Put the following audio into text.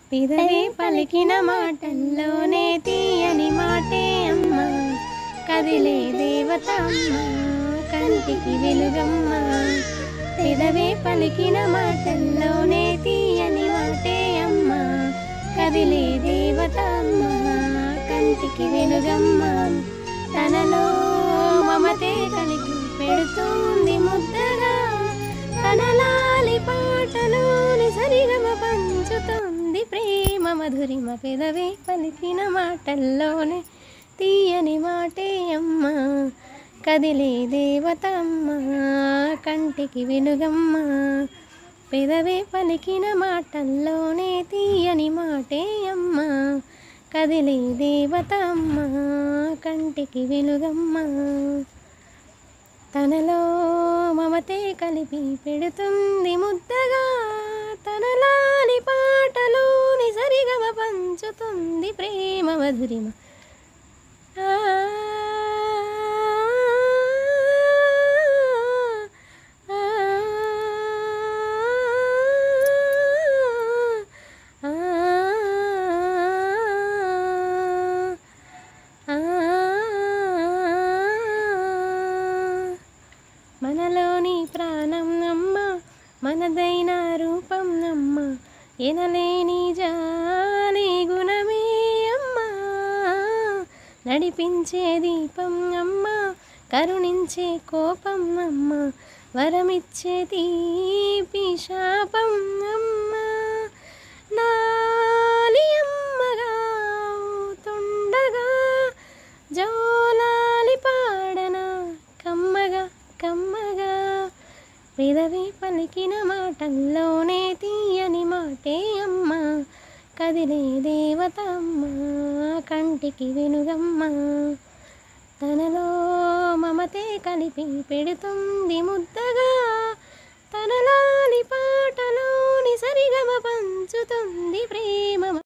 పెదవే పలికిన మాటల్లోనే తీయని మాటే అమ్మ కదిలే దేవత అమ్మ కంటికి వెలుగమ్మ పెదవే పలికిన మాటల్లోనే తీయని మాటే అమ్మ కదిలే దేవత అమ్మ కంటికి వెలుగమ్మ తనలో మమతే కలిగి పెడుతుంది ముద్దగా తన లాలి పాటలోని సరిగమ పంచుతుంది ప్రేమ మధురిమ పెదవే పలికిన మాటల్లోనే తీయని మాటే అమ్మ కదిలే దేవత అమ్మ కంటికి వెలుగమ్మ పెదవే పలికిన మాటల్లోనే తీయని మాటే అమ్మ కదిలే దేవత అమ్మ కంటికి వెలుగమ్మ తనలో మమతే కలిపి పెడుతుంది ముద్దగా తనలాని పాటలోని సరిగమ పంచుతుంది ప్రేమ మధురిమ ఆ, ఆ, ఆ, ఆ, మనలోని ప్రాణం అమ్మ మనదైన రూపం అమ్మ ఎనలేని జాలి గుణమే అమ్మ నడిపించే దీపం అమ్మ కరుణించే కోపం అమ్మ వరమిచ్చే తీపి శాపం అమ్మ నాలి అమ్మగా తొండగా జోలాలి పాడన కమ్మగా కమ్మగా పెదవి పలికిన మాటల్లోనే తీయని మాటే అమ్మ కదిలే దేవత అమ్మ కంటికి వెనుగమ్మ తనలో మమతే కలిపి పెడుతుంది ముద్దగా తనలా